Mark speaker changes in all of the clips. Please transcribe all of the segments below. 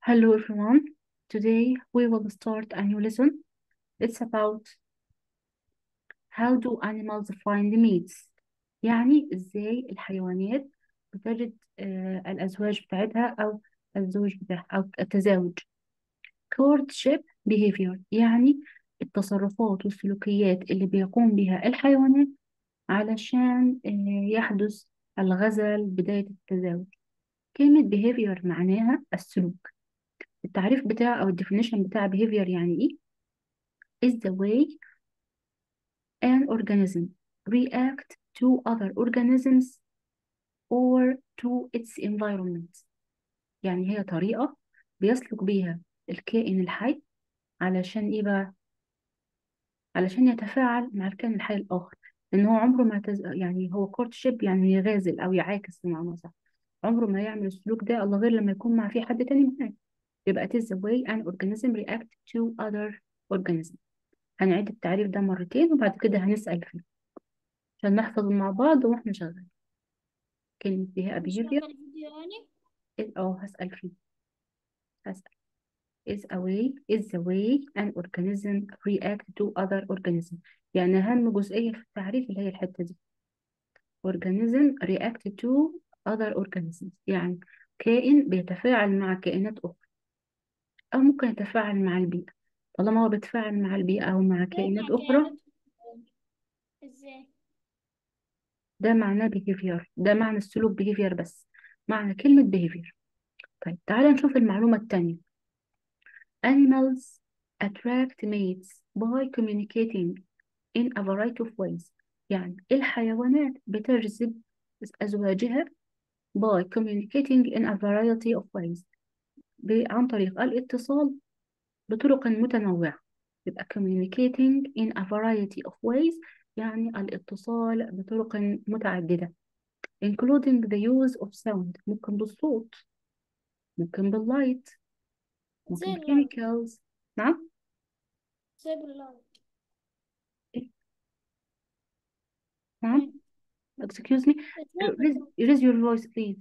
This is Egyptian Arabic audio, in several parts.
Speaker 1: Hello everyone. Today we will start a new lesson. It's about how do animals find mates يعني ازاي الحيوانات بتجد آه الأزواج بتاعتها أو الزوج بتاعها أو التزاوج courtship behavior يعني التصرفات والسلوكيات اللي بيقوم بها الحيوانات علشان آه يحدث الغزل بداية التزاوج كلمة behavior معناها السلوك التعريف بتاع أو الديفينيشن بتاع behavior يعني إيه is the way an organism react to other organisms or to its environment يعني هي طريقة بيسلك بيها الكائن الحي علشان إيه بقى؟ علشان يتفاعل مع الكائن الحي الآخر لأن هو عمره ما تز... يعني هو courtship يعني يغازل أو يعاكس بمعنى صح عمره ما يعمل السلوك ده إلا غير لما يكون مع في حد تاني معاه يبقى it is the way an organism react to other organism هنعيد التعريف ده مرتين وبعد كده هنسأل فيه عشان نحفظ مع بعض واحنا شغالين كلمة بها
Speaker 2: مش
Speaker 1: behavior
Speaker 2: هذا الفيديو يعني
Speaker 1: is اه هسأل فيه هسأل is a way is the way an organism react to other organism يعني أهم جزئية في التعريف اللي هي الحتة دي organism react to other organisms يعني كائن بيتفاعل مع كائنات أخرى أو ممكن يتفاعل مع البيئة طالما هو بيتفاعل مع البيئة أو مع
Speaker 2: كيف
Speaker 1: كائنات
Speaker 2: مع
Speaker 1: أخرى
Speaker 2: كائنات ازاي
Speaker 1: ده معناه behavior ده معنى السلوك behavior بس معنى كلمة behavior طيب تعالى نشوف المعلومة التانية animals attract mates by communicating in a variety of ways يعني الحيوانات بتجذب أزواجها by communicating in a variety of ways ب- عن طريق الاتصال بطرق متنوعة يبقى communicating in a variety of ways يعني الاتصال بطرق متعددة including the use of sound ممكن بالصوت ممكن باللايت
Speaker 2: زي
Speaker 1: ممكن
Speaker 2: اللايت
Speaker 1: chemicals نعم
Speaker 2: زي باللايت
Speaker 1: إيه؟ نعم excuse me
Speaker 2: ازاي
Speaker 1: raise,
Speaker 2: باللايت
Speaker 1: raise your voice please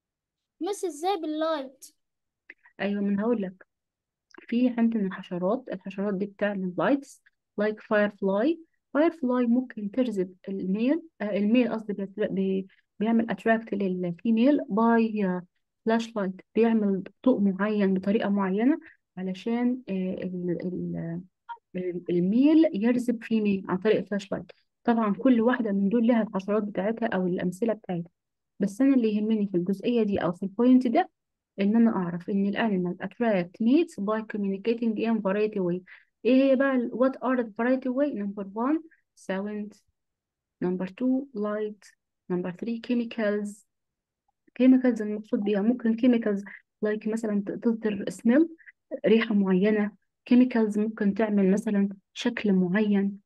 Speaker 2: مس ازاي باللايت
Speaker 1: أيوة من هقول لك في عندنا الحشرات الحشرات دي بتعمل lights like firefly firefly ممكن تجذب الميل آه الميل قصدي بيت- بي- بيعمل attract للفيميل by آه، flashlight بيعمل ضوء معين بطريقة معينة علشان آه، ال- ال- ال- الميل يجذب فيميل عن طريق الفلاش طبعا كل واحدة من دول لها الحشرات بتاعتها أو الأمثلة بتاعتها بس أنا اللي يهمني في الجزئية دي أو في البوينت ده إن أنا أعرف إن الأنيمال attract mates by communicating in variety way إيه هي بقى ال- what are the variety way number one sound number two light number three chemicals chemicals المقصود بيها ممكن chemicals like مثلا ت- تصدر smell ريحة معينة chemicals ممكن تعمل مثلا شكل معين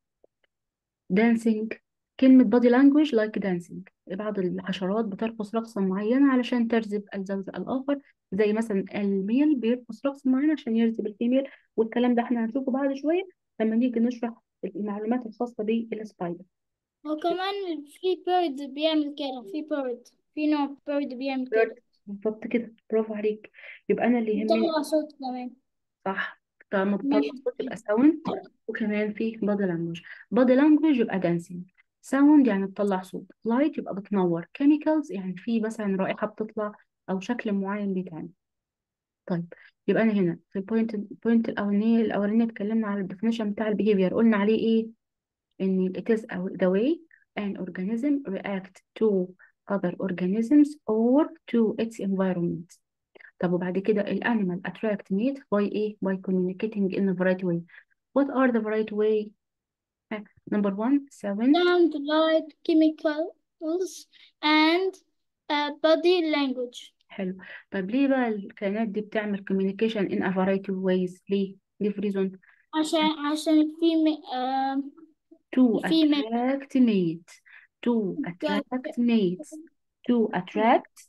Speaker 1: dancing كلمة body language like dancing بعض الحشرات بترقص رقصة معينة علشان تجذب الزوج الآخر زي مثلا الميل بيرقص رقصة معينة عشان يجذب الفيميل والكلام ده احنا هنشوفه بعد شوية لما نيجي نشرح المعلومات الخاصة بالسبايدر
Speaker 2: وكمان في بيرد بيعمل كده في بيرد في نوع بيرد بيعمل كده
Speaker 1: بالظبط كده برافو عليك يبقى أنا اللي يهمني
Speaker 2: بيطلع صوت كمان
Speaker 1: صح طالما بتطلع
Speaker 2: ماشي
Speaker 1: صوت يبقى ساوند وكمان في بادي لانجوج بادي لانجوج يبقى دانسينج ساوند يعني بتطلع صوت لايت يبقى بتنور كيميكالز يعني في مثلا رائحة بتطلع أو شكل معين بيتعمل طيب يبقى أنا هنا في البوينت البوينت الأولانية الأولانية اتكلمنا على الديفينيشن بتاع البيهيفير قلنا عليه إيه إن it is the way an organism react to other organisms or to its environment طب وبعد كده الانيمال attract mate by ايه by communicating in a variety way what are the variety way ها، number one sound
Speaker 2: sound light chemicals and uh, body language
Speaker 1: حلو طب ليه بقى الكائنات دي بتعمل communication in a variety of ways ليه ليه في reason
Speaker 2: عشان عشان الفيميل آه
Speaker 1: to
Speaker 2: الفيميل
Speaker 1: attract mate to attract mates to attract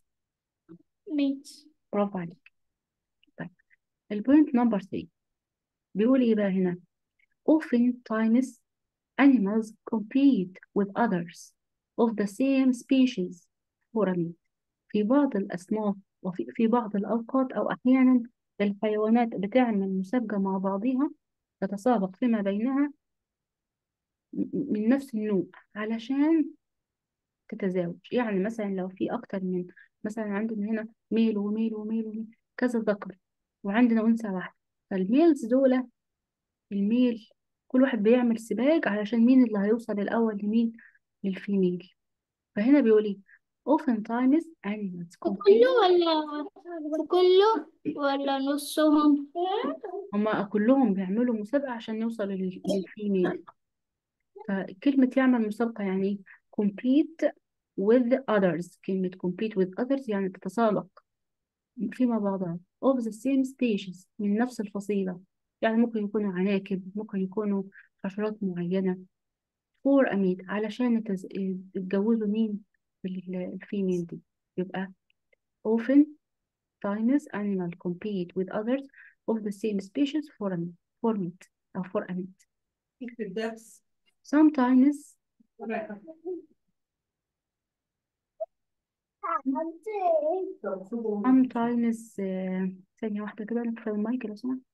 Speaker 2: ميت
Speaker 1: برافو عليك طيب البوينت number 3 بيقول ايه بقى هنا often times animals compete with others of the same species for a mate في بعض الأصناف وفي في بعض الأوقات أو أحيانا الحيوانات بتعمل مسابقة مع بعضها تتسابق فيما بينها م- من نفس النوع علشان تتزاوج يعني مثلا لو في أكتر من مثلا عندنا هنا ميل وميل وميل وميل كذا ذكر وعندنا أنثى واحدة فالميلز دول الميل كل واحد بيعمل سباق علشان مين اللي هيوصل الأول لمين للفيميل فهنا بيقول ايه often times animals compete
Speaker 2: كله ولا كله ولا نصهم
Speaker 1: هما كلهم بيعملوا مسابقة عشان يوصل لل- للفيميل فكلمة يعمل مسابقة يعني ايه compete with others كلمة compete with others يعني تتسابق فيما بعضها of the same species من نفس الفصيلة يعني ممكن يكونوا عناكب ممكن يكونوا حشرات معينة for a mate علشان يتز- يتجوزوا مين ال- الفيميل دي يبقى often times animal compete with others of the same species for a for meat أو for a meat. Sometimes sometimes آه، ثانية واحدة كده نقفل المايك لو سمحت.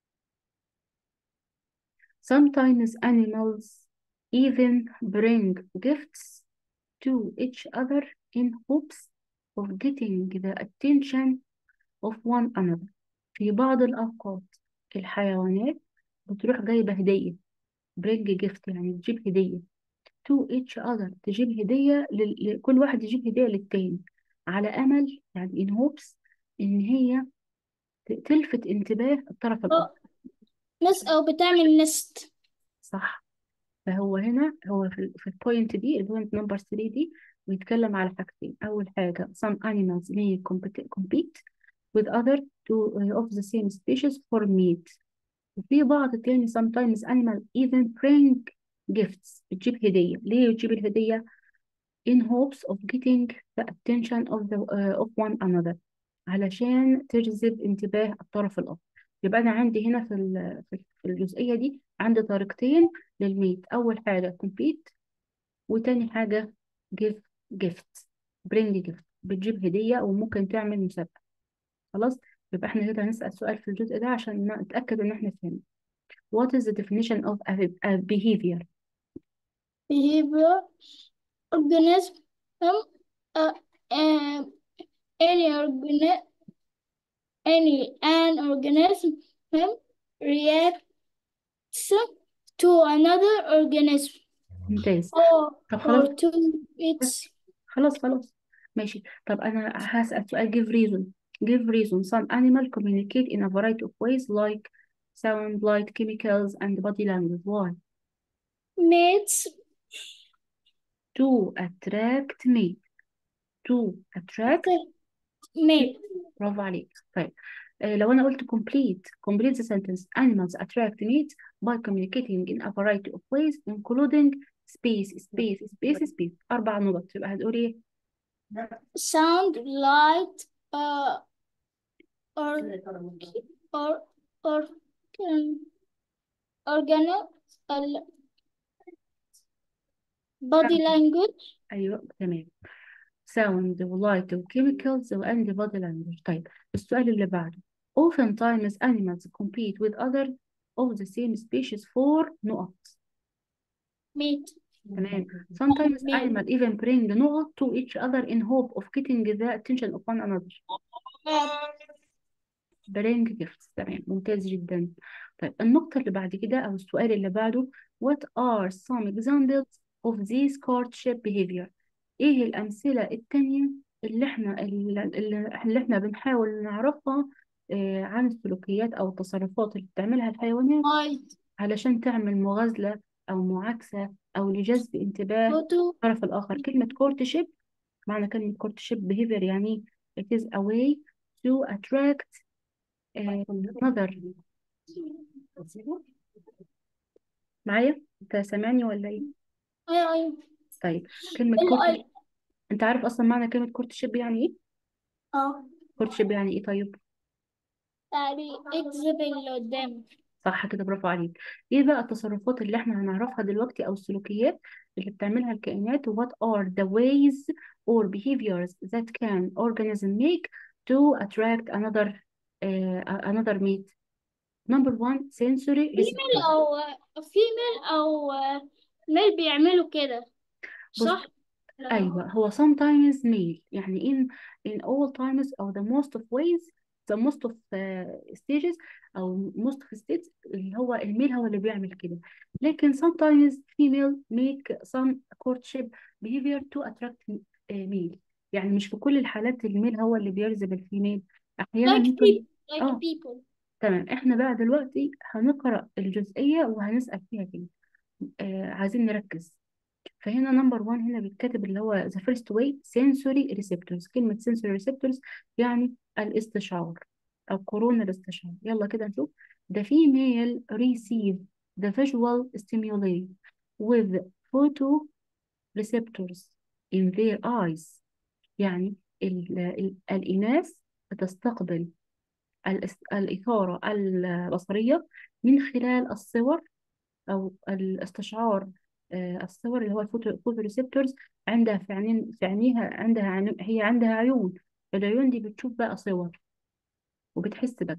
Speaker 1: Sometimes animals even bring gifts to each other in hopes of getting the attention of one another. في بعض الأوقات الحيوانات بتروح جايبة هدية bring gift يعني تجيب هدية to each other تجيب هدية لل... لكل واحد يجيب هدية للتاني على أمل يعني in hopes إن هي ت- تلفت انتباه الطرف الآخر
Speaker 2: نس أو بتعمل نست
Speaker 1: صح فهو هنا هو في, ال- في البوينت دي البوينت نمبر 3 دي بيتكلم على حاجتين أول حاجة some animals may compete, compete with other to, uh, of the same species for meat وفي بعض تاني sometimes animal even bring gifts بتجيب هدية ليه بتجيب الهدية in hopes of getting the attention of the uh, of one another علشان تجذب انتباه الطرف الآخر يبقى أنا عندي هنا في ال- في في الجزئية دي عندي طريقتين للميت أول حاجة compete وتاني حاجة give gift bring gift بتجيب هدية وممكن تعمل مسابقة خلاص يبقى احنا كده هنسأل سؤال في الجزء ده عشان نتأكد إن احنا فهمنا What is the definition of a, a behavior
Speaker 2: behavior organism um, uh, um, any organ any an organism um, reacts to another organism
Speaker 1: ممتاز
Speaker 2: or
Speaker 1: طب خلاص
Speaker 2: or to its
Speaker 1: خلاص خلاص ماشي طب أنا هسأل سؤال give reason give reason some animal communicate in a variety of ways like sound light chemicals and body language why
Speaker 2: mates
Speaker 1: to attract mate to attract
Speaker 2: mate
Speaker 1: برافو عليك طيب آه، لو أنا قلت complete complete the sentence animals attract mate by communicating in a variety of ways including space space space space أربع نقط يبقى هتقول إيه
Speaker 2: sound light uh, or or or um, organ ال- body language
Speaker 1: أيوه تمام sound ولايت وchemicals and body language طيب السؤال اللي بعده often times animals compete with other of the same species for نقط
Speaker 2: mate
Speaker 1: تمام sometimes
Speaker 2: mate
Speaker 1: animals even bring نقط to each other in hope of getting the attention of one another bring gifts تمام ممتاز جدا طيب النقطة اللي بعد كده أو السؤال اللي بعده what are some examples of these courtship behavior إيه الأمثلة التانية اللي إحنا اللي, اللي إحنا بنحاول نعرفها آه، عن السلوكيات أو التصرفات اللي بتعملها الحيوانات
Speaker 2: light
Speaker 1: علشان تعمل مغازلة أو معاكسة أو لجذب انتباه
Speaker 2: photo
Speaker 1: الطرف الآخر كلمة courtship معنى كلمة courtship behavior يعني it is a way to attract آه، another معايا انت سامعني ولا ايه
Speaker 2: أيوة أيوة
Speaker 1: طيب كلمة
Speaker 2: ال
Speaker 1: كورت
Speaker 2: أي
Speaker 1: انت عارف اصلا معنى كلمة كورتشيب يعني ايه
Speaker 2: اه
Speaker 1: كورتشيب يعني ايه طيب
Speaker 2: يعني اكذب اللي قدامك
Speaker 1: صح كده برافو عليك ايه بقى التصرفات اللي احنا هنعرفها دلوقتي او السلوكيات اللي بتعملها الكائنات what are the ways or behaviors that can organism make to attract another uh, another mate number one sensory
Speaker 2: فيميل
Speaker 1: receptor
Speaker 2: او فيميل او ميل بيعملوا كده
Speaker 1: بص
Speaker 2: صح لا.
Speaker 1: أيوة هو sometimes male يعني in in all times or the most of ways the most of uh, stages أو most of states اللي هو الميل هو اللي بيعمل كده لكن sometimes female make some courtship behavior to attract uh, male يعني مش في كل الحالات الميل هو اللي بيجذب الفيميل أحيانا
Speaker 2: like
Speaker 1: ممكن
Speaker 2: people like
Speaker 1: اه
Speaker 2: people
Speaker 1: تمام احنا بقى دلوقتي هنقرأ الجزئية وهنسأل فيها كده آه عايزين نركز فهنا نمبر 1 هنا بيتكتب اللي هو the first way sensory receptors كلمة sensory receptors يعني الاستشعار أو قرون الاستشعار يلا كده نشوف the female receive the visual stimuli with photoreceptors in their eyes يعني ال ال الإناث بتستقبل الإس- الإثارة البصرية من خلال الصور أو الاستشعار آه، الصور اللي هو الفوتو الفوتو ريسبتورز عندها في عينين في عينيها عندها عن- هي عندها عيون العيون دي بتشوف بقى صور وبتحس بقى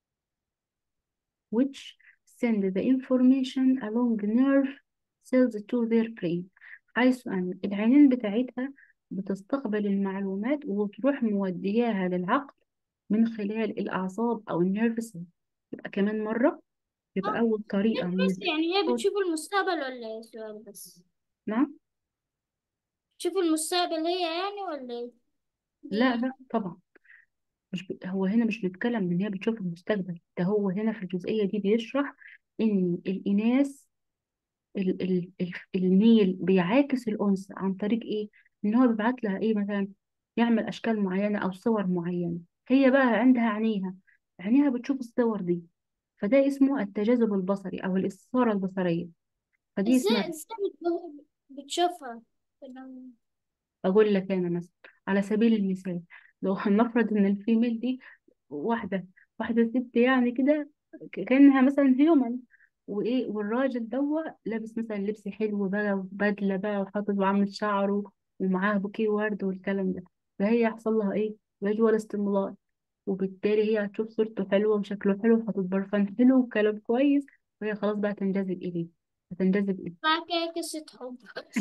Speaker 1: which send the information along nerve cells to their brain حيث أن العينين بتاعتها بتستقبل المعلومات وتروح مودياها للعقل من خلال الأعصاب أو النيرف سيل يبقى كمان مرة يبقى أول طريقة من
Speaker 2: بس يعني هي بتشوف المستقبل ولا ايه سؤال بس
Speaker 1: نعم
Speaker 2: تشوف المستقبل هي يعني ولا ايه دي
Speaker 1: لا لا طبعا مش ب... هو هنا مش بيتكلم ان هي بتشوف المستقبل ده هو هنا في الجزئية دي بيشرح ان الإناث ال... ال... ال... الميل بيعاكس الأنثى عن طريق ايه ان هو بيبعت لها ايه مثلا يعمل اشكال معينة او صور معينة هي بقى عندها عينيها عينيها بتشوف الصور دي فده اسمه التجاذب البصري او الاستثارة البصرية فدي
Speaker 2: ازاي
Speaker 1: اسمها
Speaker 2: ازاي بت- بتشوفها لما-
Speaker 1: أقول لك أنا مثلا على سبيل المثال لو هنفرض إن الفيميل دي واحدة واحدة ست يعني كده ك- كأنها مثلا هيومن وإيه والراجل دوا لابس مثلا لبس حلو بقى وبدلة بقى وحاطط وعامل شعره ومعاه بوكيه ورد والكلام ده فهي يحصل لها إيه فيجوال استيمولاي وبالتالي هي هتشوف صورته حلوة وشكله حلو وحاطط برفان حلو وكلام كويس وهي خلاص بقى تنجذب إليه هتنجذب إليه
Speaker 2: بعد كده قصة حب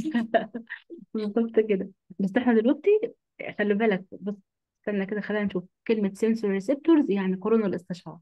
Speaker 1: بالظبط كده بس احنا دلوقتي خلي بالك بص استنى كده خلينا نشوف كلمة sensory receptors يعني قرون الاستشعار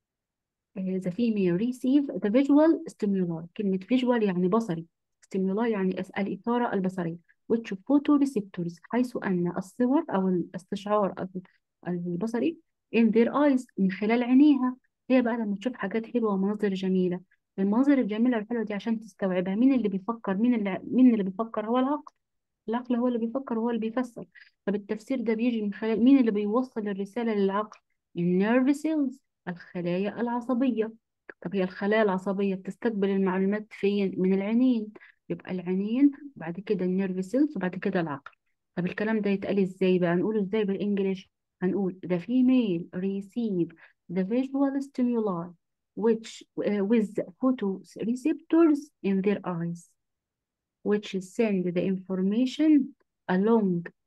Speaker 1: آه، the female receive the visual stimuli كلمة visual يعني بصري stimuli يعني أس- الإثارة البصرية which photoreceptors حيث أن الصور أو الاستشعار ال- البصري in their eyes من خلال عينيها هي بقى لما تشوف حاجات حلوة ومناظر جميلة المناظر الجميلة والحلوة دي عشان تستوعبها مين اللي بيفكر مين اللي مين اللي بيفكر هو العقل العقل هو اللي بيفكر وهو اللي بيفسر طب التفسير ده بيجي من خلال مين اللي بيوصل الرسالة للعقل النيرف سيلز الخلايا العصبية طب هي الخلايا العصبية بتستقبل المعلومات فين من العينين يبقى العينين وبعد كده النيرف سيلز وبعد كده العقل طب الكلام ده يتقال ازاي بقى نقوله ازاي بالانجليش هنقول the female receive the visual stimuli which uh, with photoreceptors in their eyes which send the information along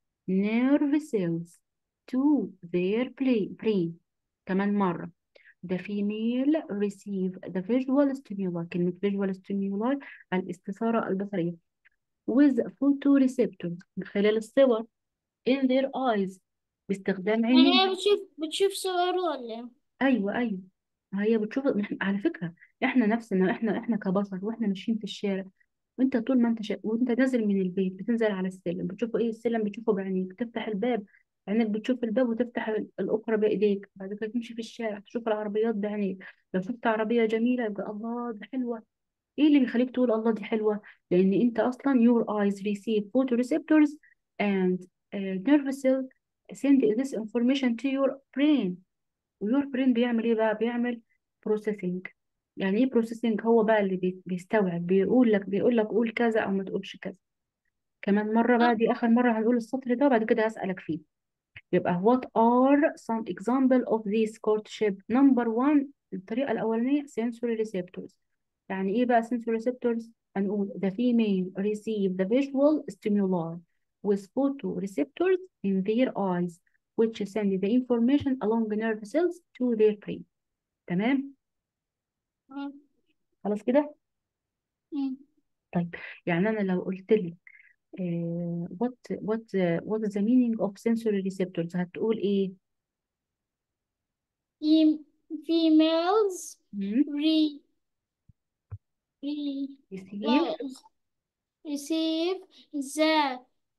Speaker 1: nerve cells to their play- brain كمان مرة the female receive the visual stimuli كلمة visual stimuli الاستثارة البصرية with photoreceptors من خلال الصور in their eyes باستخدام
Speaker 2: يعني
Speaker 1: عينيها
Speaker 2: هي بتشوف بتشوف صور ولا ايه
Speaker 1: ايوه ايوه هي بتشوف إحنا- على فكره احنا نفسنا احنا احنا كبشر واحنا ماشيين في الشارع وانت طول ما انت شا... وانت نازل من البيت بتنزل على السلم بتشوفه ايه السلم بتشوفه بعينيك تفتح الباب عينك بتشوف الباب وتفتح ال- الاخرى بايديك بعد كده تمشي في الشارع تشوف العربيات بعينيك لو شفت عربيه جميله يبقى الله ده حلوه ايه اللي بيخليك تقول الله دي حلوه لان انت اصلا your eyes receive photoreceptors and uh, nerve cell send this information to your brain ويور برين بيعمل ايه بقى بيعمل بروسيسنج يعني ايه بروسيسنج هو بقى اللي بي- بيستوعب بيقول لك بيقول لك قول كذا او ما تقولش كذا كمان مرة بقى دي اخر مرة هنقول السطر ده وبعد كده هسألك فيه يبقى what are some example of this courtship number one الطريقة الأولانية sensory receptors يعني ايه بقى sensory receptors هنقول the female receive the visual stimuli with photoreceptors in their eyes which send the information along the nerve cells to their brain تمام
Speaker 2: مم.
Speaker 1: خلاص كده
Speaker 2: مم.
Speaker 1: طيب يعني انا لو قلت لك آه what what what is the meaning of sensory receptors هتقول ايه
Speaker 2: Fem- Females
Speaker 1: مم.
Speaker 2: re, re,
Speaker 1: receive
Speaker 2: لا, receive the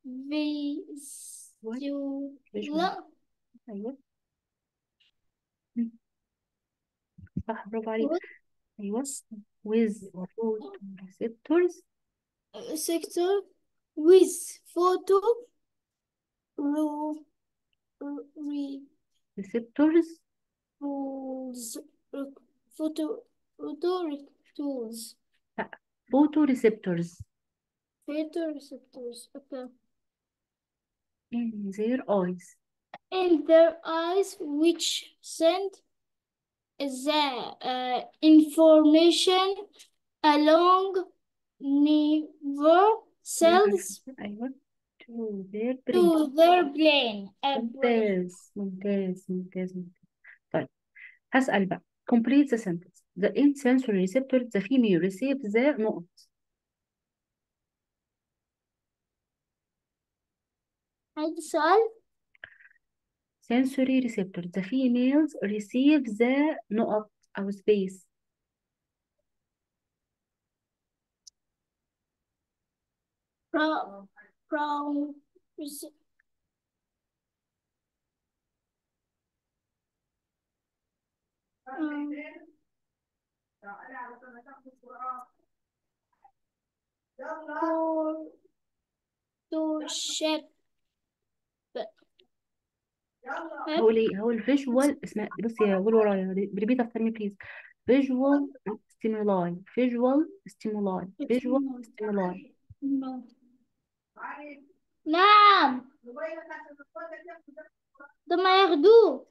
Speaker 1: what
Speaker 2: visual
Speaker 1: visual ايوه مم. صح برافو عليك ايوه with photoreceptors
Speaker 2: sector with photo ru- re,
Speaker 1: receptors
Speaker 2: rules, photo photoreceptors
Speaker 1: لا photoreceptors
Speaker 2: photoreceptors okay
Speaker 1: in their eyes
Speaker 2: in their eyes which send the uh, information along nerve cells
Speaker 1: ايوه to their brain
Speaker 2: to their brain uh, brain
Speaker 1: ممتاز ممتاز ممتاز ممتاز طيب هسأل بقى complete the sentence the in sensory receptor the female receive the نقط
Speaker 2: هذا السؤال
Speaker 1: sensory receptor the females receive the نقط أو space
Speaker 2: from from um, for to shed
Speaker 1: هقول ايه هقول visual اسمها بصي يا قول ورايا repeat after me please visual stimuli visual stimuli visual stimuli
Speaker 2: نعم ده ما ياخدوه